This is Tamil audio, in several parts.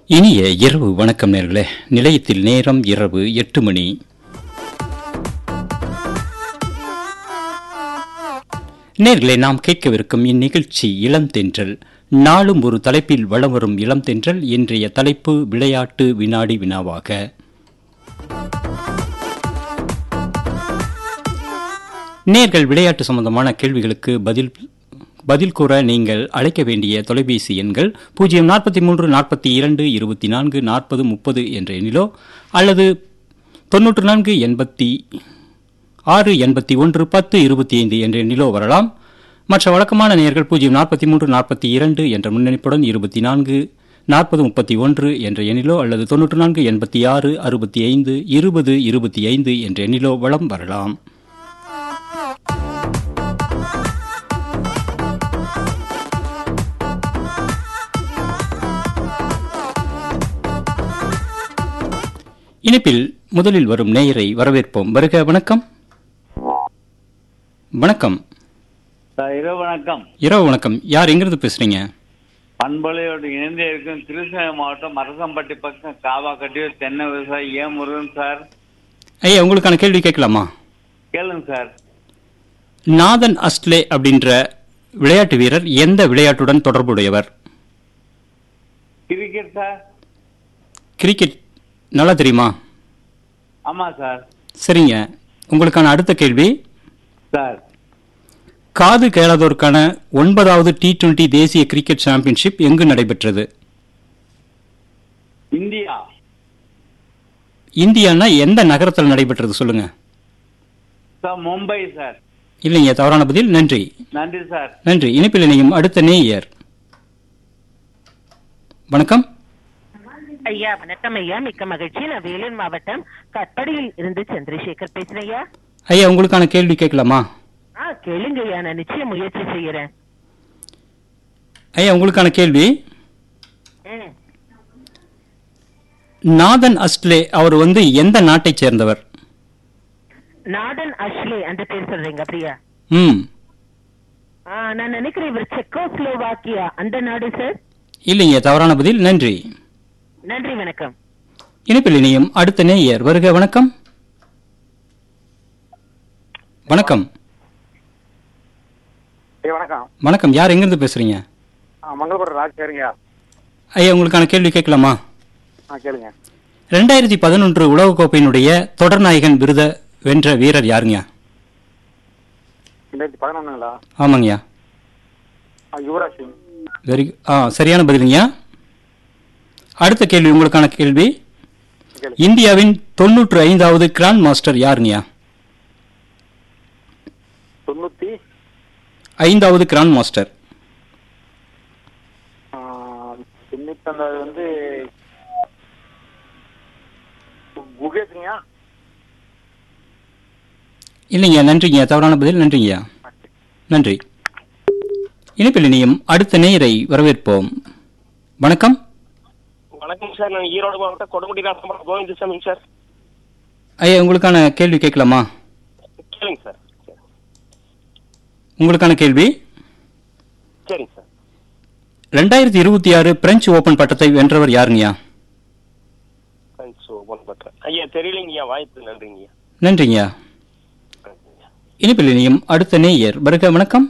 இனிய இரவு வணக்கம் நேர்களே நிலையத்தில் நேரம் இரவு எட்டு மணி நேர்களே நாம் கேட்கவிருக்கும் இந்நிகழ்ச்சி இளம் தென்றல் நாளும் ஒரு தலைப்பில் வலம் வரும் இளம் தென்றல் இன்றைய தலைப்பு விளையாட்டு வினாடி வினாவாக நேர்கள் விளையாட்டு சம்பந்தமான கேள்விகளுக்கு பதில் பதில் கூற நீங்கள் அழைக்க வேண்டிய தொலைபேசி எண்கள் பூஜ்ஜியம் நாற்பத்தி மூன்று நாற்பத்தி இரண்டு இருபத்தி நான்கு நாற்பது முப்பது என்ற எண்ணிலோ அல்லது தொன்னூற்று நான்கு எண்பத்தி ஆறு எண்பத்தி ஒன்று பத்து இருபத்தி ஐந்து என்ற எண்ணிலோ வரலாம் மற்ற வழக்கமான நேயர்கள் பூஜ்ஜியம் நாற்பத்தி மூன்று நாற்பத்தி இரண்டு என்ற முன்னணிப்புடன் இருபத்தி நான்கு நாற்பது முப்பத்தி ஒன்று என்ற எண்ணிலோ அல்லது தொன்னூற்று நான்கு எண்பத்தி ஆறு அறுபத்தி ஐந்து இருபது இருபத்தி ஐந்து என்ற எண்ணிலோ வளம் வரலாம் இணைப்பில் முதலில் வரும் நேயரை வரவேற்போம் வருக வணக்கம் வணக்கம் சார் இரவு வணக்கம் இரவு வணக்கம் யார் எங்கிருந்து பேசுறீங்க பண்பலையோடு இணைந்து இருக்கும் கிருஷ்ணகிரி மாவட்டம் மரசம்பட்டி பக்கம் காவா கட்டியூர் தென்னை விவசாயி ஏ முருகன் சார் ஐயா உங்களுக்கான கேள்வி கேட்கலாமா கேளுங்க சார் நாதன் அஸ்ட்லே அப்படின்ற விளையாட்டு வீரர் எந்த விளையாட்டுடன் தொடர்புடையவர் கிரிக்கெட் சார் கிரிக்கெட் நல்லா தெரியுமா ஆமா சார் சரிங்க உங்களுக்கான அடுத்த கேள்வி சார் காது கேளாதோருக்கான ஒன்பதாவது டி டுவெண்டி தேசிய கிரிக்கெட் சாம்பியன்ஷிப் எங்கு நடைபெற்றது இந்தியா இந்தியானா எந்த நகரத்தில் நடைபெற்றது சொல்லுங்க சார் மும்பை சார் இல்லைங்க தவறான பதில் நன்றி நன்றி சார் நன்றி இணைப்பில் இணையும் அடுத்த நேயர் வணக்கம் ஐயா வணக்கம் ஐயா மிக்க மகிழ்ச்சி நான் வேலூர் மாவட்டம் கட்படியில் இருந்து சந்திரசேகர் பேசுறேன் ஐயா ஐயா உங்களுக்கான கேள்வி கேட்கலாமா ஆ கேளுங்க ஐயா நான் நிச்சயம் முயற்சி செய்யறேன் ஐயா உங்களுக்கான கேள்வி ம். நாதன் அஸ்ட்லே அவர் வந்து எந்த நாட்டைச் சேர்ந்தவர் நாடன் அஷ்லே அந்த பேர் சொல்றீங்க அப்படியா ம் ஆ, நான் நினைக்கிறேன் இவர் செக்கோஸ்லோவாக்கியா அந்த நாடு சார் இல்லைங்க தவறான பதில் நன்றி நன்றி வணக்கம் இணைப்பில் இணையும் அடுத்த நேயர் வருக வணக்கம் வணக்கம் ஐயா வணக்கம் வணக்கம் யார் எங்கிருந்து பேசுறீங்க ஆ மங்களபுரம் ராஜ் சரிங்க ஐயா உங்களுக்கான கேள்வி கேட்கலாமா ஆ கேளுங்க ரெண்டாயிரத்தி பதினொன்று உலகக்கோப்பையினுடைய தொடர்நாயகன் விருத வென்ற வீரர் யாருங்க ரெண்டாயிரத்தி பதினொன்றுங்களா ஆமாங்கய்யா ஆ யுவராஜ் சிங் வெரி ஆ சரியான பதிலுங்கய்யா அடுத்த கேள்வி உங்களுக்கான கேள்வி கேளுங்க இந்தியாவின் தொன்னூற்று ஐந்தாவது கிராண்ட் மாஸ்டர் யாருங்கய்யா தொண்ணூற்றி ஐந்தாவது கிராண்ட் மாஸ்டர் தொண்ணூத்தொன்னாவது வந்து குகேஷுங்கய்யா இல்லைங்க நன்றிங்க தவறான பதில் நன்றிங்கய்யா நன்றி இணைப்பில் இணையும் அடுத்த நேயரை வரவேற்போம் வணக்கம் வணக்கம் சார் நான் ஈரோடு மாவட்டம் கொடுமுடி ராசம்பரம் கோவிந்தசாமிங்க சார் ஐயா உங்களுக்கான கேள்வி கேட்கலாமா கேளுங்க சார் உங்களுக்கான கேள்வி சரிங்க சார் ரெண்டாயிரத்தி இருபத்தி ஆறு பிரெஞ்சு ஓபன் பட்டத்தை வென்றவர் யாருங்கய்யா தேங்க்ஸ் ஒன் பட்றேன் ஐயா தெரியலைங்கய்யா வாய்ப்பு நன்றிங்கய்யா நன்றிங்கய்யா இணைப்பில் இணையும் அடுத்த நேயர் வருக வணக்கம்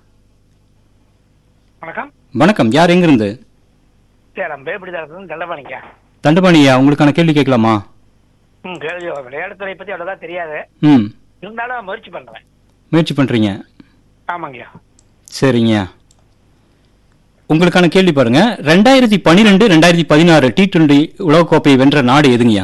வணக்கம் வணக்கம் யார் எங்கிருந்து சேலம் பேப்படி தரத்துல தண்டபாணிக்க தண்டபாணியா உங்களுக்கான கேள்வி கேட்கலாமா ம் கேள்வி விளையாட்டுத்துறை பத்தி அவ்வளவுதான் தெரியாது ம் இருந்தாலும் முயற்சி பண்றேன் முயற்சி பண்றீங்க ஆமாங்கய்யா சரிங்கய்யா உங்களுக்கான கேள்வி பாருங்க ரெண்டாயிரத்தி பன்னிரெண்டு ரெண்டாயிரத்தி பதினாறு டி டுவெண்டி உலகக்கோப்பையை வென்ற நாடு எதுங்கய்யா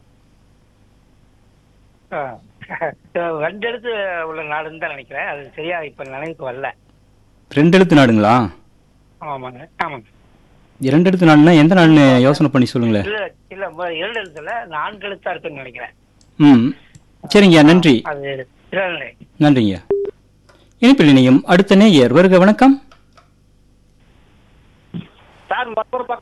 ஆ. ரெண்டு எழுத்து உள்ள நாடுன்னு தான் நினைக்கிறேன் அது சரியா இப்ப நினைவுக்கு வரல ரெண்டு எழுத்து நாடுங்களா ஆமாங்க ஆமாங்க இரண்டு எழுத்து நாடுனா எந்த நாடுன்னு யோசனை பண்ணி சொல்லுங்களேன் இல்ல இல்ல மு- இரண்டு எழுத்துல நான்கு எழுத்தா இருக்குன்னு நினைக்கிறேன் ம் சரிங்கய்யா நன்றி அது இல்லை நன்றிங்க இணைப்பில் இணையும் அடுத்த நேயர் வருக வணக்கம் சார் மற்றொரு பக்கம்